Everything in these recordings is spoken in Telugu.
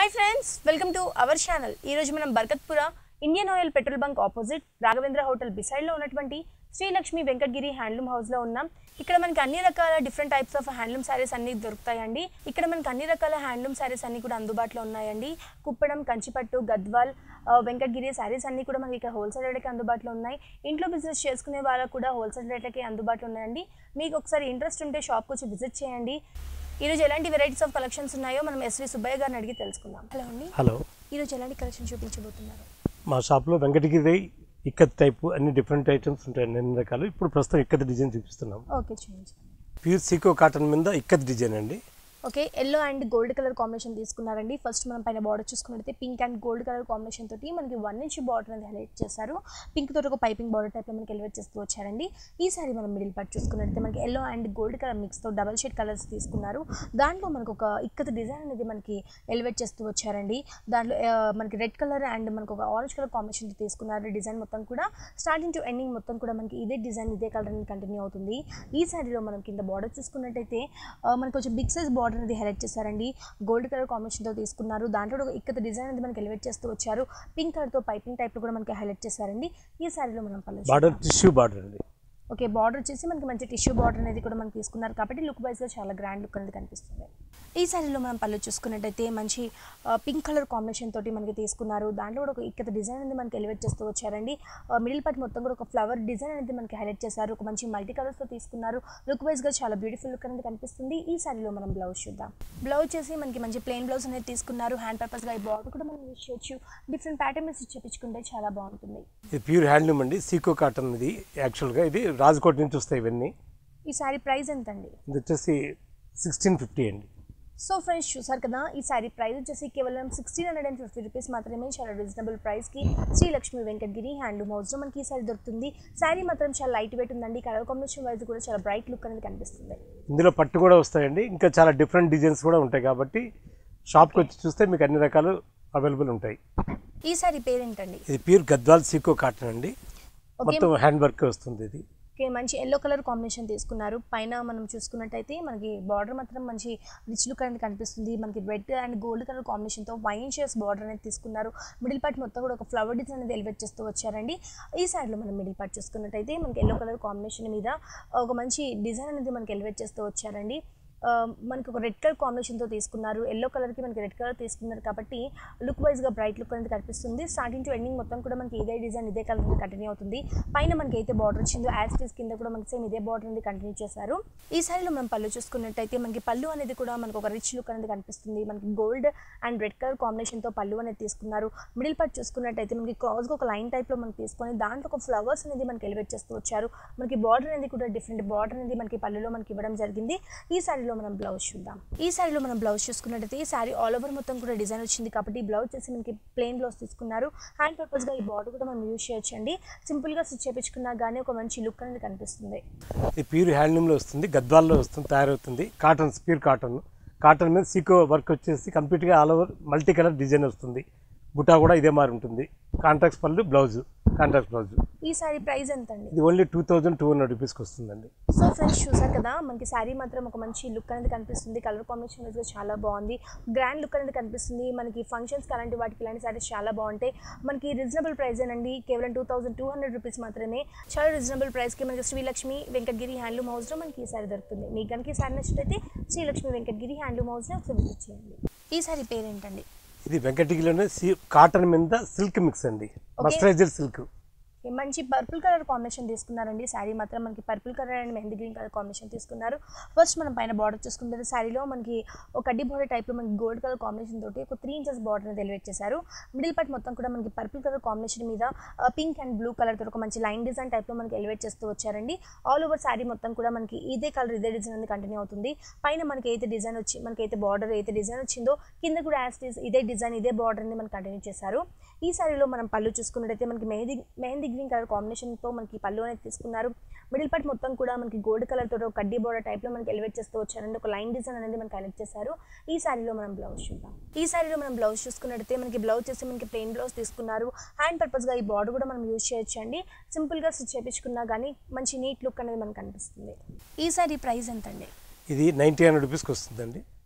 Hi friends welcome to our channel ఈ రోజు మనం Barkatpura Indian Oil petrol bunk opposite Raghavendra hotel beside లో ఉన్నటువంటి శ్రీలక్ష్మి వెంకటగిరి హ్యాండ్లూమ్ హౌస్ లో ఉన్నాం ఇక్కడ మనకి అన్ని రకాల different types of handloom saris అన్ని దొరుకుతాయండి ఇక్కడ మనకి అన్ని రకాల హ్యాండ్లూమ్ శారీస్ అన్ని కూడా అందుబాటులో ఉన్నాయండి కుప్పడం కంచిపట్టు గద్వాల్ ఆ, వెంకటగిరి శారీస్ అన్ని కూడా మనకి ఇక్కడ హోల్సేల్ రేట్లకి అందుబాటులో ఉన్నాయి ఇంట్లో బిజినెస్ చేసుకునే వాళ్ళకు కూడా హోల్సేల్ రేట్లకి అందుబాటులో ఉన్నాయండి మీకు ఒకసారి ఇంట్రెస్ట్ ఉంటే షాప్కి వచ్చి విజిట్ చేయండి ఈరోజు ఎలాంటి వెరైటీస్ ఆఫ్ కలెక్షన్స్ ఉన్నాయో మనం ఎస్వి సుబ్బయ్య గారిని అడిగి తెలుసుకుందాం హలో అండి హలో ఈరోజు ఎలాంటి కలెక్షన్ చూపించబోతున్నారు మా షాప్లో వెంకటగిరి ఇక్కత్ టైపు అన్ని డిఫరెంట్ ఐటమ్స్ ఉంటాయి అన్ని రకాలు ఇప్పుడు ప్రస్తుతం ఇక్కత్ డిజైన్ చూపిస్తున్నాం ఓకే చూపించండి ప్యూర్ సీకో కాటన్ మీద ఇక్కత్ డిజైన్ అండి okay yellow and gold colour combination తీసుకున్నారండి ఫస్ట్ మనం పైన బార్డర్ చూసుకున్నట్లయితే pink and gold colour combination తోటి మనకి వన్ ఇంచ్ బార్డర్ అనేది హైలైట్ చేశారు పింక్ తోటి ఒక పైపింగ్ బార్డర్ టైప్లో మనకి ఎలివేట్ చేస్తూ వచ్చారండి ఈ సారీ మనం మిడిల్ పార్ట్ చూసుకున్నట్లయితే మనకి ఎల్లో అండ్ గోల్డ్ కలర్ మిక్స్తో డబల్ షేడ్ కలర్స్ తీసుకున్నారు దాంట్లో మనకు ఒక ఇక్కత డిజైన్ అనేది మనకి ఎలివేట్ చేస్తూ వచ్చారండి దాంట్లో ఆ, మనకి రెడ్ కలర్ అండ్ మనకు ఒక ఆరెంజ్ కలర్ కాంబినేషన్ తీసుకున్నారు డిజైన్ మొత్తం కూడా స్టార్టింగ్ టు ఎండింగ్ మొత్తం కూడా మనకి ఇదే డిజైన్ ఇదే కలర్ అనేది కంటిన్యూ అవుతుంది ఈ శారీలో మనం కింద బార్డర్ చూసుకున్నట్టయితే ఆ, మనకి కొంచెం బిగ్ సైజ్ బార్డర్ అనేది హైలైట్ చేశారండి గోల్డ్ కలర్ కాంబినేషన్తో తీసుకున్నారు దాంట్లో కూడా ఒక ఇక్కత డిజైన్ అనేది మనకి ఎలివేట్ చేస్తూ వచ్చారు పింక్ కలర్తో పైపింగ్ టైప్లో కూడా మనకి హైలైట్ చేశారండి ఈ శారీలో మనం పళ్ళు బార్డర్ టిష్యూ బార్డర్ అండి ఓకే బార్డర్ వచ్చేసి మనకి మంచి టిష్యూ బార్డర్ అనేది కూడా మనకి తీసుకున్నారు కాబట్టి లుక్ వైజ్గా చాలా గ్రాండ్ లుక్ అనేది కనిపిస్తుంది ఈ శారీలో మనం పళ్ళు చూసుకున్నట్టయితే మంచి పింక్ కలర్ కాంబినేషన్ తోటి మనకి తీసుకున్నారు దాంట్లో కూడా ఒక ఇక్కత డిజైన్ అనేది మనకి ఎలివేట్ చేస్తూ వచ్చారండి మిడిల్ పార్ట్ మొత్తం కూడా ఒక ఫ్లవర్ డిజైన్ అనేది మనకి హైలైట్ చేశారు ఒక మంచి మల్టీ కలర్స్తో తీసుకున్నారు లుక్ వైజ్గా చాలా బ్యూటిఫుల్ లుక్ అనేది కనిపిస్తుంది ఈ శారీలో మనం బ్లౌజ్ చూద్దాం బ్లౌజ్ చేసి మనకి మంచి ప్లెయిన్ బ్లౌజ్ అనేది తీసుకున్నారు హ్యాండ్ పర్పస్గా ఈ బార్డర్ కూడా మనం యూజ్ చేయొచ్చు డిఫరెంట్ ప్యాటర్న్స్ చెప్పించుకుంటే చాలా బాగుంటుంది ఇది ప్యూర్ హ్యాండ్లూమ్ అండి సీకో కాటన్ ఇది యాక్చువల్గా ఇది రాజ్కోట్ నుంచి వస్తాయి ఇవన్నీ ఈ శారీ ప్రైస్ ఎంత అండి ఇది వచ్చేసి సిక్స్టీన్ ఫిఫ్టీ అండి సో ఫ్రెండ్స్ చూసారు కదా ఈ శారీ ప్రైస్ వచ్చేసి కేవలం sixteen hundred and fifty rupees మాత్రమే చాలా రీజనబుల్ ప్రైస్కి శ్రీలక్ష్మి వెంకటగిరి హ్యాండ్లూమ్ హౌస్లో మనకి ఈ శారీ దొరుకుతుంది శారీ మాత్రం చాలా లైట్ వెయిట్ ఉందండి కలర్ కాంబినేషన్ వైజ్ కూడా చాలా బ్రైట్ లుక్ అనేది కనిపిస్తుంది ఇందులో పట్టు కూడా వస్తాయండి ఇంకా చాలా డిఫరెంట్ డిజైన్స్ కూడా ఉంటాయి కాబట్టి షాప్కి వచ్చి చూస్తే మీకు అన్ని రకాలు అవైలబుల్ ఉంటాయి ఈ శారీ పేరేంటండి ఇది ప్యూర్ గద్వాల్ సీకో కాటన్ అండి ఓకే మొత్తం హ్యాండ్ వర్క్ వస్తుంది ఇది ఓకే మంచి ఎల్లో కలర్ కాంబినేషన్ తీసుకున్నారు పైన మనం చూసుకున్నట్టయితే మనకి బార్డర్ మాత్రం మంచి రిచ్ లుక్ అనేది కనిపిస్తుంది మనకి రెడ్ అండ్ గోల్డ్ కలర్ కాంబినేషన్తో వైన్ షేర్స్ బార్డర్ అనేది తీసుకున్నారు మిడిల్ పార్ట్ మొత్తం కూడా ఒక ఫ్లవర్ డిజైన్ అనేది ఎలివేట్ చేస్తూ వచ్చారండి ఈ సైడ్లో మనం మిడిల్ పార్ట్ చూసుకున్నట్టయితే మనకి ఎల్లో కలర్ కాంబినేషన్ మీద ఒక మంచి డిజైన్ అనేది మనకి ఎలివేట్ చేస్తూ వచ్చారండి ఆ, మనకి ఒక రెడ్ కలర్ కాంబినేషన్తో తీసుకున్నారు ఎల్లో కలర్కి మనకి రెడ్ కలర్ తీసుకున్నారు కాబట్టి లుక్ వైజ్గా బ్రైట్ లుక్ అనేది కనిపిస్తుంది స్టార్టింగ్ టు ఎండింగ్ మొత్తం కూడా మనకి ఇదే డిజైన్ ఇదే కలర్ అనేది కంటిన్యూ అవుతుంది పైన మనకి అయితే బార్డర్ వచ్చిందో యాజ్ టీస్ కింద కూడా మనకి సేమ్ ఇదే బార్డర్ అనేది కంటిన్యూ చేశారు ఈ సారీలో మనం పళ్ళు చూసుకున్నట్టయితే మనకి పళ్ళు అనేది కూడా మనకు ఒక రిచ్ లుక్ అనేది కనిపిస్తుంది మనకి గోల్డ్ అండ్ రెడ్ కలర్ కాంబినేషన్తో పళ్ళు అనేది తీసుకున్నారు మిడిల్ పార్ట్ చూసుకున్నట్టయితే మనకి క్రాస్గా ఒక లైన్ టైప్లో మనకి తీసుకొని దాంట్లో ఒక ఫ్లవర్స్ అనేది మనకి ఎలివేట్ చేస్తూ వచ్చారు మనకి బార్డర్ అనేది కూడా డిఫరెంట్ బార్డర్ అనేది మనకి పళ్ళులో మనకి ఇవ్వడం జరిగింది ఈ శారీలో మనం బ్లౌజ్ చూద్దాం ఈ శారీలో మనం బ్లౌజ్ చూసుకున్నట్టయితే ఈ శారీ ఆల్ ఓవర్ మొత్తం కూడా డిజైన్ వచ్చింది కాబట్టి ఈ బ్లౌజ్ చేసి మనకి ప్లెయిన్ బ్లౌజ్ తీసుకున్నారు హ్యాండ్ పర్పస్గా ఈ బార్డర్ కూడా మనం యూజ్ చేయొచ్చండి సింపుల్గా స్టిచ్ చేయించుకున్నా కానీ ఒక మంచి లుక్ అనేది కనిపిస్తుంది ఇది ప్యూర్ హ్యాండ్లూమ్లో వస్తుంది గద్వాల్లో వస్తుంది తయారవుతుంది కాటన్ ప్యూర్ కాటన్ కాటన్ మీద సీకో వర్క్ వచ్చేసి కంప్లీట్గా all over multi colour design వస్తుంది బుటా కూడా ఇదే మారి ఉంటుంది కాంట్రాక్ట్ పళ్ళు బ్లౌజ్ కాంట్రాక్ట్ బ్లౌజ్ ఈ శారీ ప్రైస్ ఎంత అండి ఇది only two thousand two hundred రూపీస్కి వస్తుందండి సో ఫ్రెండ్స్ చూసారు కదా మనకి శారీ మాత్రం ఒక మంచి లుక్ అనేది కనిపిస్తుంది కలర్ కాంబినేషన్ వైజ్గా చాలా బాగుంది గ్రాండ్ లుక్ అనేది కనిపిస్తుంది మనకి ఫంక్షన్స్కి అలాంటి వాటికి ఇలాంటి శారీస్ చాలా బాగుంటాయి మనకి రీజనబుల్ ప్రైస్ అండి కేవలం two thousand two hundred rupees మాత్రమే చాలా రీజనబుల్ ప్రైస్కి మనకి శ్రీలక్ష్మి వెంకటగిరి హ్యాండ్లూమ్ హౌస్లో మనకి ఈ శారీ దొరుకుతుంది మీకు కనుక ఈ శారీ నచ్చినట్లయితే శ్రీలక్ష్మి వెంకటగిరి హ్యాండ్లూమ్ హౌస్ని ఒకసారి విజిట్ చేయండి ఈ శారీ పేరేంటండి ఇది వెంకటగిరిలోనే సీ కాటన్ మీద సిల్క్ మిక్స్ అండి మస్టరైజర్ సిల్క్ ఈ మంచి పర్పుల్ కలర్ కాంబినేషన్ తీసుకున్నారండి శారీ మాత్రం మనకి purple colour and mehndi green colour combination తీసుకున్నారు ఫస్ట్ మనం పైన బార్డర్ చూసుకుంటే శారీలో మనకి ఒక కడ్డీ బార్డర్ టైప్లో మనకి గోల్డ్ కలర్ కాంబినేషన్ తోటి ఒక త్రీ ఇంచెస్ బార్డర్ అనేది ఎలివేట్ చేశారు మిడిల్ పార్ట్ మొత్తం కూడా మనకి పర్పుల్ కలర్ కాంబినేషన్ మీద పింక్ అండ్ బ్లూ కలర్ తోటి ఒక మంచి లైన్ డిజైన్ టైప్లో మనకి ఎలివేట్ చేస్తూ వచ్చారండి ఆల్ ఓవర్ శారీ మొత్తం కూడా మనకి ఇదే కలర్ ఇదే డిజైన్ అనేది కంటిన్యూ అవుతుంది పైన మనకి అయితే డిజైన్ వచ్చి మనకి అయితే బార్డర్ అయితే డిజైన్ వచ్చిందో కింద కూడా యాజ్ ఇదే డిజైన్ ఇదే బార్డర్ అనేది మనకి కంటిన్యూ చేశారు ఈ శారీలో మనం పళ్ళు చూసుకున్నట్టయితే మనకి మెహందీ మెహందీ గ్రీన్ కలర్ కాంబినేషన్తో మనకి పళ్ళు అనేది తీసుకున్నారు మిడిల్ పార్ట్ మొత్తం కూడా మనకి గోల్డ్ కలర్ తోటి ఒక కడ్డీ బోర్డర్ టైప్లో మనకి ఎలివేట్ చేస్తూ వచ్చారండి ఒక లైన్ డిజైన్ అనేది మనకి హైలైట్ చేశారు ఈ శారీలో మనం బ్లౌజ్ చూద్దాం ఈ శారీలో మనం బ్లౌజ్ చూసుకున్నట్టయితే మనకి బ్లౌజ్ చేసి మనకి ప్లెయిన్ బ్లౌజ్ తీసుకున్నారు హ్యాండ్ పర్పస్గా ఈ బార్డర్ కూడా మనం యూజ్ చేయొచ్చు అండి సింపుల్గా స్టిచ్ చేయించుకున్నా కానీ మంచి నీట్ లుక్ అనేది మనకు కనిపిస్తుంది ఈ శారీ ప్రైస్ ఎంత అండి ఇది నైంటీ హండ్రెడ్ రూపీస్కి వస్తుందండి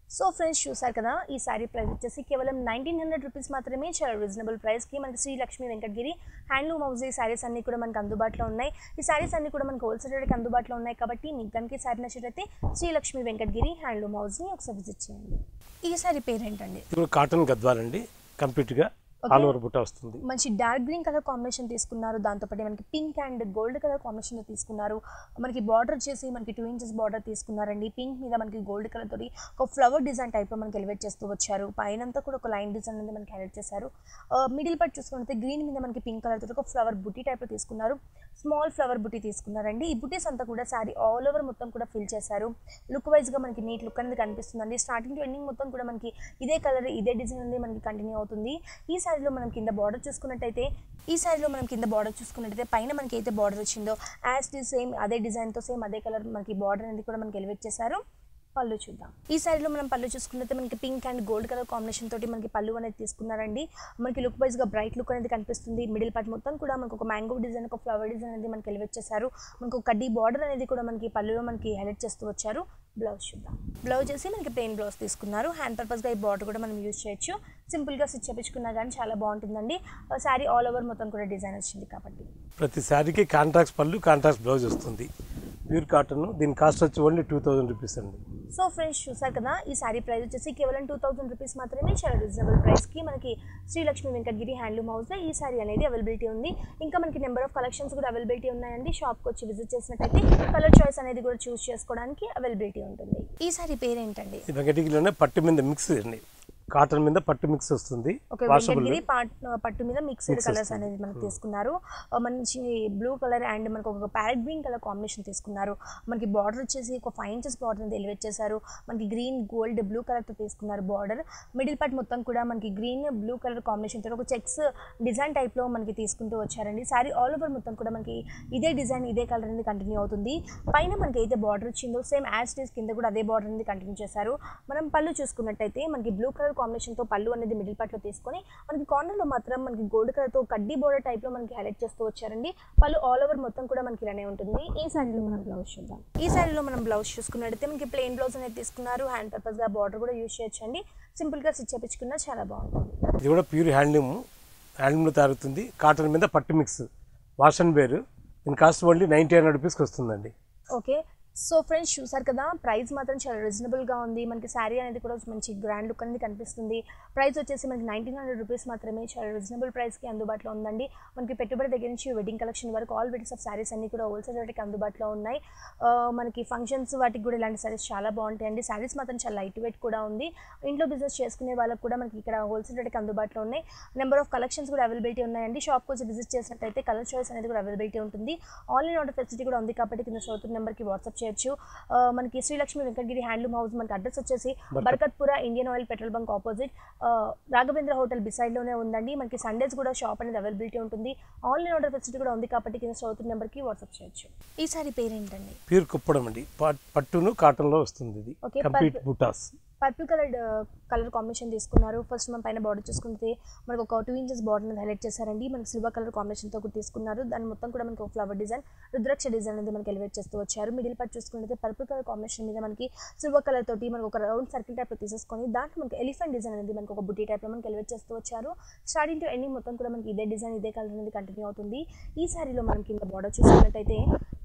సో ఫ్రెండ్స్ చూసారు కదా ఈ శారీ ప్రైస్ వచ్చేసి కేవలం నైన్టీన్ హండ్రెడ్ రూపీస్ మాత్రమే చాలా రీజనబుల్ ప్రైస్కి మనకి శ్రీ లక్ష్మీ వెంకటగిరి హ్యాండ్లూమ్ హౌస్ ఈ శారీస్ అన్ని కూడా మనకి అందుబాటులో ఉన్నాయి ఈ శారీస్ అన్ని కూడా మనకి హోల్సేల్ రేట్కి అందుబాటులో ఉన్నాయి కాబట్టి మీకు కనుక ఈ శారీ నచ్చినట్లయితే శ్రీ లక్ష్మీ వెంకటగిరి హ్యాండ్లూమ్ హౌస్ని ఒకసారి విజిట్ చేయండి ఈ శారీ పేరేంటండి ఇది కూడా కాటన్ గద్వాలండి కంప్లీట్గా ఆల్ ఓవర్ బుట్ట వస్తుంది మంచి డార్క్ గ్రీన్ కలర్ కాంబినేషన్ తీసుకున్నారు దాంతోపాటు మనకి pink and gold colour combination తీసుకున్నారు మనకి బార్డర్ వచ్చేసి మనకి టూ ఇంచెస్ బార్డర్ తీసుకున్నారండి పింక్ మీద మనకి గోల్డ్ కలర్ తోటి ఒక ఫ్లవర్ డిజైన్ టైప్ లో మనకి ఎలివేట్ చేస్తూ వచ్చారు పైన అంతా కూడా ఒక లైన్ డిజైన్ అనేది మనకి హైలైట్ చేశారు మిడిల్ పార్ట్ చూసుకుంటే గ్రీన్ మీద మనకి పింక్ కలర్ తోటి ఒక ఫ్లవర్ బుట్టి టైప్ లో తీసుకున్నారు స్మాల్ ఫ్లవర్ బుట్టి తీసుకున్నారండి ఈ బుటీస్ అంతా కూడా శారీ ఆల్ ఓవర్ మొత్తం కూడా ఫిల్ చేశారు లుక్ వైజ్ గా మనకి నీట్ లుక్ అనేది కనిపిస్తుందండి స్టార్టింగ్ టు ఎండింగ్ మొత్తం కూడా మనకి ఇదే కలర్ ఇదే డిజైన్ అనేది మనకి కంటిన్యూ అవుతుంది ఈ శారీలో మనం కింద బార్డర్ చూసుకున్నట్టయితే ఈ శారీలో మనం కింద బార్డర్ చూసుకున్నట్టయితే పైన మనకి అయితే బార్డర్ వచ్చిందో యాజ్ డి సేమ్ అదే డిజైన్తో సేమ్ అదే కలర్ మనకి బార్డర్ అనేది కూడా మనకి ఎలివేట్ చేశారు పళ్ళు చూద్దాం ఈ శారీలో మనం పళ్ళు చూసుకున్నట్లయితే మనకి pink and gold colour combination తోటి మనకి పళ్ళు అనేది తీసుకున్నారండి మనకి లుక్ వైజ్ గా బ్రైట్ లుక్ అనేది కనిపిస్తుంది మిడిల్ పార్ట్ మొత్తం కూడా మనకు ఒక మ్యాంగో డిజైన్ ఒక ఫ్లవర్ డిజైన్ అనేది మనకి ఎలివేట్ చేశారు మనకు ఒక కడ్డీ బార్డర్ అనేది కూడా మనకి పళ్ళులో మనకి హైలైట్ చేస్తూ వచ్చారు బ్లౌజ్ చూద్దాం బ్లౌజ్ వచ్చి మనకి ప్లెయిన్ బ్లౌజ్ తీసుకున్నారు హ్యాండ్ పర్పస్గా ఈ బార్డర్ కూడా మనం యూజ్ చేయొచ్చు సింపుల్గా స్టిచ్ చేపించుకున్నా కానీ చాలా బాగుంటుందండి శారీ ఆల్ ఓవర్ మొత్తం కూడా డిజైన్ వచ్చింది కాబట్టి ప్రతి శారీకి కాంట్రాక్ట్స్ పళ్ళు కాంట్రాక్ట్స్ బ్లౌజ్ వస్తుంది ప్యూర్ కాటన్ దీని కాస్ట్ వచ్చి ఓన్లీ టూ థౌజండ్ రూపీస్ అండి సో ఫ్రెండ్స్ చూసారు కదా ఈ శారీ ప్రైస్ వచ్చేసి కేవలం టూ థౌసండ్ రూపీస్ మాత్రమే చాలా రీజనబుల్ ప్రైస్కి మనకి శ్రీలక్ష్మి వెంకటగిరి హ్యాండ్లూమ్ హౌస్లో ఈ శారీ అనేది అవైలబిలిటీ ఉంది ఇంకా మనకి నెంబర్ ఆఫ్ కలెక్షన్స్ కూడా అవైలబిలిటీ ఉన్నాయండి షాప్కి వచ్చి విజిట్ చేసినట్టయితే కలర్ చాయిస్ అనేది కూడా చూస్ చేసుకోవడానికి అవైలబిలిటీ ఉంటుంది ఈ శారీ పేరేంటండి ఈ వెంకటగిరిలోనే పట్టు మీద మిక్స్ అండి కాటన్ మీద పట్టు మిక్స్ వస్తుంది ఓకే వాషబుల్ వెంకటగిరి పాట్ పట్టు మీద మిక్స్డ్ కలర్స్ అనేది మనకు తీసుకున్నారు ఆ, మంచి బ్లూ కలర్ అండ్ మనకు ఒక ప్యారెట్ గ్రీన్ కలర్ కాంబినేషన్ తీసుకున్నారు మనకి బార్డర్ వచ్చేసి ఒక ఫైవ్ ఇంచెస్ బార్డర్ అనేది ఎలివేట్ చేశారు మనకి గ్రీన్ గోల్డ్ బ్లూ కలర్తో తీసుకున్నారు బార్డర్ మిడిల్ పార్ట్ మొత్తం కూడా మనకి గ్రీన్ బ్లూ కలర్ కాంబినేషన్ తో ఒక చెక్స్ డిజైన్ టైప్లో మనకి తీసుకుంటూ వచ్చారండి సారీ ఆల్ ఓవర్ మొత్తం కూడా మనకి ఇదే డిజైన్ ఇదే కలర్ అనేది కంటిన్యూ అవుతుంది పైన మనకి అయితే బార్డర్ వచ్చిందో సేమ్ యాజ్ డేస్ కింద కూడా అదే బార్డర్ అనేది కంటిన్యూ చేశారు మనం పళ్ళు చూసుకున్నట్టయితే మనకి బ్లూ కలర్ కాంబినేషన్తో పళ్ళు అనేది మిడిల్ పార్ట్లో తీసుకొని మనకి కార్నర్లో మాత్రం మనకి గోల్డ్ కలర్తో కడ్డీ బోర్డర్ టైప్లో మనకి హైలైట్ చేస్తూ వచ్చారండి పళ్ళు ఆల్ ఓవర్ మొత్తం కూడా మనకి ఇలానే ఉంటుంది ఈ శారీలో మనం బ్లౌజ్ చూద్దాం ఈ శారీలో మనం బ్లౌజ్ చూసుకున్నట్టయితే మనకి ప్లెయిన్ బ్లౌజ్ అనేది తీసుకున్నారు హ్యాండ్ పర్పస్గా బార్డర్ కూడా యూజ్ చేయొచ్చండి సింపుల్గా స్టిచ్ చేపించుకున్నా చాలా బాగుంటుంది ఇది కూడా ప్యూర్ హ్యాండ్లూమ్ హ్యాండ్లూమ్లో తయారవుతుంది కాటన్ మీద పట్టు మిక్స్ వాష్ అండ్ వేర్ దీని కాస్ట్ ఓన్లీ నైంటీ హండ్రెడ్ రూపీస్కి వస్తుందండి ఓకే సో ఫ్రెండ్స్ చూసారు కదా ప్రైస్ మాత్రం చాలా రీజనబుల్గా ఉంది మనకి శారీ అనేది కూడా మంచి గ్రాండ్ లుక్ అనేది కనిపిస్తుంది ప్రైస్ వచ్చేసి మనకి నైన్టీన్ హండ్రెడ్ రూపీస్ మాత్రమే చాలా రీజనబుల్ ప్రైస్కి అందుబాటులో ఉందండి మనకి పెట్టుబడి దగ్గర నుంచి వెడ్డింగ్ కలెక్షన్ వరకు ఆల్ వెరైటీస్ ఆఫ్ శారీస్ అన్ని కూడా హోల్సేల్ రేట్కి అందుబాటులో ఉన్నాయి ఆ, మనకి ఫంక్షన్స్ వాటికి కూడా ఇలాంటి శారీస్ చాలా బాగుంటాయండి శారీస్ మాత్రం చాలా లైట్ వెయిట్ కూడా ఉంది ఇంట్లో బిజినెస్ చేసుకునే వాళ్ళకి కూడా మనకి ఇక్కడ హోల్సేల్ రేట్కి అందుబాటులో ఉన్నాయి నెంబర్ ఆఫ్ కలెక్షన్స్ కూడా అవైలబిలిటీ ఉన్నాయండి షాప్కి వచ్చి విజిట్ చేసినట్టయితే కలర్ చాయిస్ అనేది కూడా అవైలబిలిటీ ఉంటుంది ఆన్లైన్ ఆర్డర్ ఫెసిలిటీ కూడా ఉంది కాబట్టి కింద షోతు నెంబర్కి వాట్సాప్ చేయొచ్చు ఆ, మనకి శ్రీలక్ష్మి వెంకటగిరి హ్యాండ్లూమ్ హౌస్ మనకి అడ్రస్ వచ్చేసి Barkatpura Indian Oil petrol bunk opposite Raghavendra hotel బిసైడ్లోనే ఉందండి మనకి సండేస్ కూడా షాప్ అనేది అవైలబిలిటీ ఉంటుంది ఆన్లైన్ ఆర్డర్ ఫెసిలిటీ కూడా ఉంది కాబట్టి కింద షోతు నెంబర్కి వాట్సాప్ చేయొచ్చు ఈ సారీ పేరేంటండి ప్యూర్ కుప్పడం అండి పట్- పట్టును కాటన్లో వస్తుంది ఇది Okay, కంప్లీట్ purple. బుటాస్ పర్పుల్ కలర్ కలర్ కాంబినేషన్ తీసుకున్నారు ఫస్ట్ మనం పైన బార్డర్ చూసుకుంటే మనకు ఒక టూ ఇంచెస్ బార్డర్ అనేది హైలైట్ చేశారండి మనకి సిల్వర్ కలర్ కాంబినేషన్తో కూడా తీసుకున్నారు దాని మొత్తం కూడా మనకి ఒక ఫ్లవర్ డిజైన్ రుద్రాక్ష డిజైన్ అనేది మనకి ఎలివేట్ చేస్తూ వచ్చారు మిడిల్ పార్ట్ చూసుకుంటే పర్పుల్ కలర్ కాంబినేషన్ మీద మనకి సిల్వర్ కలర్ తోటి మనకు ఒక రౌండ్ సర్కిల్ టైప్లో తీసేసుకొని దాంట్లో మనకి ఎలిఫెంట్ డిజైన్ అనేది మనకి ఒక బుట్టి టైప్లో మనకి ఎలివేట్ చేస్తూ వచ్చారు స్టార్టింగ్ టు ఎండింగ్ మొత్తం కూడా మనకి ఇదే డిజైన్ ఇదే కలర్ అనేది కంటిన్యూ అవుతుంది ఈ శారీలో మనం కింద బార్డర్ చూసుకున్నట్టయితే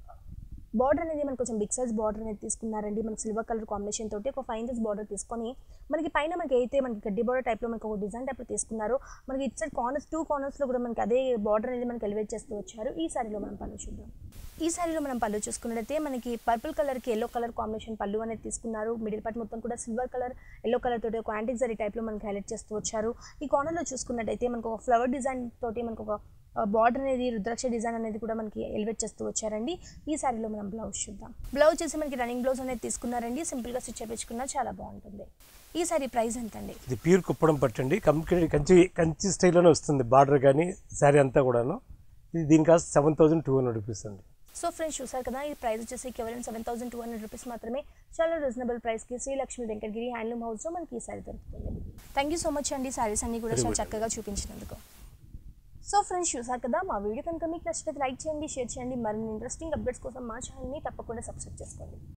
బార్డర్ అనేది మనకు కొంచెం బిగ్ సైజ్ బార్డర్ అనేది తీసుకున్నారండి మనకి సిల్వర్ కలర్ కాంబినేషన్ తోటి ఒక ఫైవ్ ఇంచెస్ బార్డర్ తీసుకొని మనకి పైన మనకి అయితే మనకి గడ్డి బార్డర్ టైప్లో మనకి ఒక డిజైన్ టైప్లో తీసుకున్నారు మనకి ఇట్ సైడ్ కార్నర్స్ టూ కార్నర్స్లో కూడా మనకి అదే బార్డర్ అనేది మనకి ఎలివేట్ చేస్తూ వచ్చారు ఈ సారీలో మనం పళ్ళు చూద్దాం ఈ సారీలో మనం పళ్ళు చూసుకున్నట్టయితే మనకి పర్పుల్ కలర్కి ఎల్లో కలర్ కాంబినేషన్ పళ్ళు అనేది తీసుకున్నారు మిడిల్ పార్ట్ మొత్తం కూడా సిల్వర్ కలర్ ఎల్లో కలర్ తోటి ఒక యాంటిక్ జరీ టైప్లో మనకి హైలైట్ చేస్తూ వచ్చారు ఈ కార్నర్లో చూసుకున్నట్టయితే మనకు ఒక ఫ్లవర్ డిజైన్ తోటి మనకు ఒక బార్డర్ అనేది రుద్రాక్ష డిజైన్ అనేది కూడా మనకి ఎలివేట్ చేస్తూ వచ్చారండి ఈ సారీలో మనం బ్లౌజ్ చూద్దాం బ్లౌజ్ చేసి మనకి రన్నింగ్ బ్లౌజ్ అనేది తీసుకున్నారండి సింపుల్గా స్టిచ్ చేయించుకున్నా చాలా బాగుంటుంది ఈ సారీ ప్రైస్ ఎంత అండి ఇది ప్యూర్ కుప్పడం పట్టండి కంప్లీట్ కంచి కంచి స్టైల్లోనే వస్తుంది బార్డర్ కానీ శారీ అంతా కూడాను ఇది దీని cost seven thousand two hundred rupees అండి సో ఫ్రెండ్స్ చూసారు కదా ఈ ప్రైస్ వచ్చేసి కేవలం seven thousand two hundred rupees మాత్రమే చాలా రీజనబుల్ ప్రైస్కి శ్రీలక్ష్మి వెంకటగిరి హ్యాండ్లూమ్ హౌస్లో మనకి ఈ సారీ దొరుకుతుంది థ్యాంక్ యూ సో మచ్ అండి సారీస్ అన్ని కూడా Very చాలా good. చక్కగా చూపించినందుకు సో ఫ్రెండ్స్ చూసారు కదా మా వీడియో కనుక మీకు నచ్చితే లైక్ చేయండి షేర్ చేయండి మరిన్ని ఇంట్రెస్టింగ్ అప్డేట్స్ కోసం మా ఛానల్ని తప్పకుండా సబ్స్క్రైబ్ చేసుకోండి